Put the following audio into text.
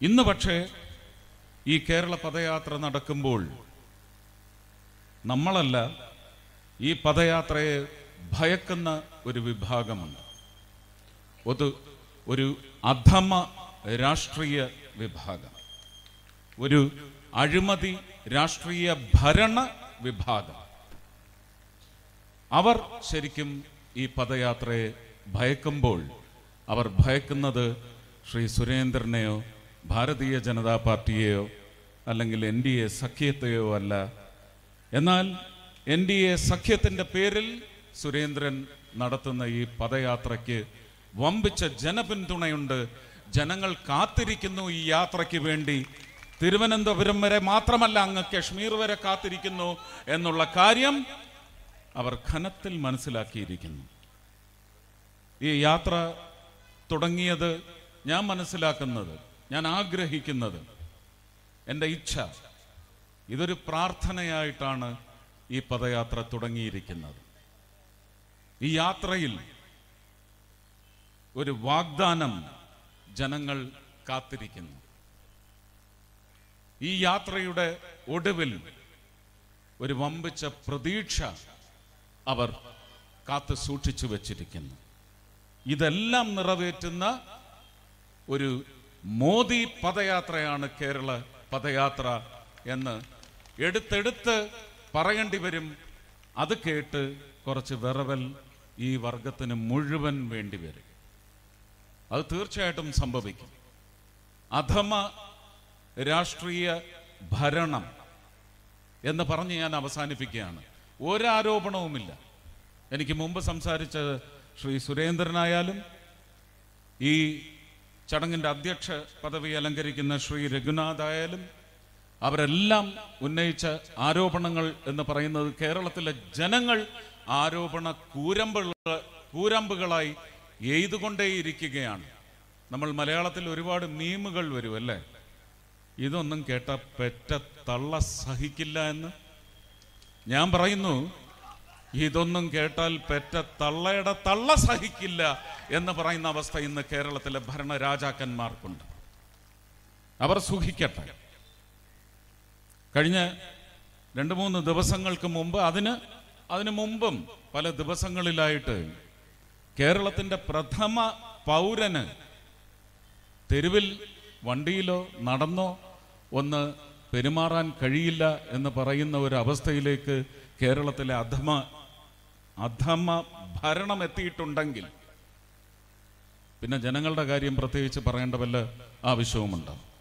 ഇന്ന് പക്ഷേ ഈ കേരള പദയാത്ര നടക്കുമ്പോൾ നമ്മളല്ല ഈ പദയാത്രയെ ഭയക്കുന്ന ഒരു വിഭാഗമുണ്ട് ഒരു ഒരു അധമ രാഷ്ട്രീയ വിഭാഗം ഒരു അഴിമതി രാഷ്ട്രീയ ഭരണ വിഭാഗം അവർ ശരിക്കും ഈ പദയാത്രയെ ഭയക്കുമ്പോൾ അവർ ഭയക്കുന്നത് ശ്രീ സുരേന്ദ്രനെയോ ഭാരതീയ ജനതാ പാർട്ടിയെയോ അല്ലെങ്കിൽ എൻ ഡി എ സഖ്യത്തെയോ അല്ല എന്നാൽ എൻ ഡി എ സഖ്യത്തിന്റെ പേരിൽ സുരേന്ദ്രൻ നടത്തുന്ന ഈ പദയാത്രയ്ക്ക് വമ്പിച്ച ജനപിന്തുണയുണ്ട് ജനങ്ങൾ കാത്തിരിക്കുന്നു ഈ യാത്രയ്ക്ക് വേണ്ടി തിരുവനന്തപുരം വരെ മാത്രമല്ല അങ്ങ് കശ്മീർ വരെ കാത്തിരിക്കുന്നു എന്നുള്ള കാര്യം അവർ ഘനത്തിൽ മനസ്സിലാക്കിയിരിക്കുന്നു ഈ യാത്ര തുടങ്ങിയത് ഞാൻ മനസ്സിലാക്കുന്നത് ഞാൻ ആഗ്രഹിക്കുന്നത് എൻ്റെ ഇച്ഛ ഇതൊരു പ്രാർത്ഥനയായിട്ടാണ് ഈ പദയാത്ര തുടങ്ങിയിരിക്കുന്നത് ഈ യാത്രയിൽ ഒരു വാഗ്ദാനം ജനങ്ങൾ കാത്തിരിക്കുന്നു ഈ യാത്രയുടെ ഒടുവിൽ ഒരു വമ്പിച്ച പ്രതീക്ഷ അവർ കാത്തു സൂക്ഷിച്ചു വച്ചിരിക്കുന്നു ഇതെല്ലാം നിറവേറ്റുന്ന ഒരു മോദി പദയാത്രയാണ് കേരള പദയാത്ര എന്ന് എടുത്തെടുത്ത് പറയേണ്ടി വരും അത് കേട്ട് കുറച്ച് വിറവൽ ഈ വർഗത്തിന് മുഴുവൻ വേണ്ടി വരും അത് തീർച്ചയായിട്ടും സംഭവിക്കും അധമ രാഷ്ട്രീയ ഭരണം എന്ന് പറഞ്ഞ് ഞാൻ അവസാനിപ്പിക്കുകയാണ് ഒരാരോപണവുമില്ല എനിക്ക് മുമ്പ് സംസാരിച്ച ശ്രീ സുരേന്ദ്രനായാലും ഈ ചടങ്ങിന്റെ അധ്യക്ഷ പദവി അലങ്കരിക്കുന്ന ശ്രീ രഘുനാഥ് ആയാലും അവരെല്ലാം ഉന്നയിച്ച ആരോപണങ്ങൾ എന്ന് പറയുന്നത് കേരളത്തിലെ ജനങ്ങൾ ആരോപണ കൂരമ്പുകൾ കൂരമ്പുകളായി എയ്തുകൊണ്ടേയിരിക്കുകയാണ് നമ്മൾ മലയാളത്തിൽ ഒരുപാട് മീമുകൾ വരും അല്ലേ ഇതൊന്നും കേട്ട പെറ്റ തള്ള സഹിക്കില്ല എന്ന് ഞാൻ പറയുന്നു ഇതൊന്നും കേട്ടാൽ പെറ്റ തള്ളയുടെ തള്ള സഹിക്കില്ല എന്ന് പറയുന്ന അവസ്ഥ ഇന്ന് കേരളത്തിലെ ഭരണരാജാക്കന്മാർക്കുണ്ട് അവർ സുഖിക്കട്ടെ കഴിഞ്ഞ രണ്ട് മൂന്ന് ദിവസങ്ങൾക്ക് മുമ്പ് അതിന് അതിനു മുമ്പും പല ദിവസങ്ങളിലായിട്ട് കേരളത്തിന്റെ പ്രഥമ പൗരന് തെരുവിൽ വണ്ടിയിലോ നടന്നോ ഒന്ന് പെരുമാറാൻ കഴിയില്ല എന്ന് പറയുന്ന ഒരു അവസ്ഥയിലേക്ക് കേരളത്തിലെ അധമ അധമ ഭരണം എത്തിയിട്ടുണ്ടെങ്കിൽ പിന്നെ ജനങ്ങളുടെ കാര്യം പ്രത്യേകിച്ച് പറയേണ്ട വല്ല ആവശ്യവുമുണ്ടാവും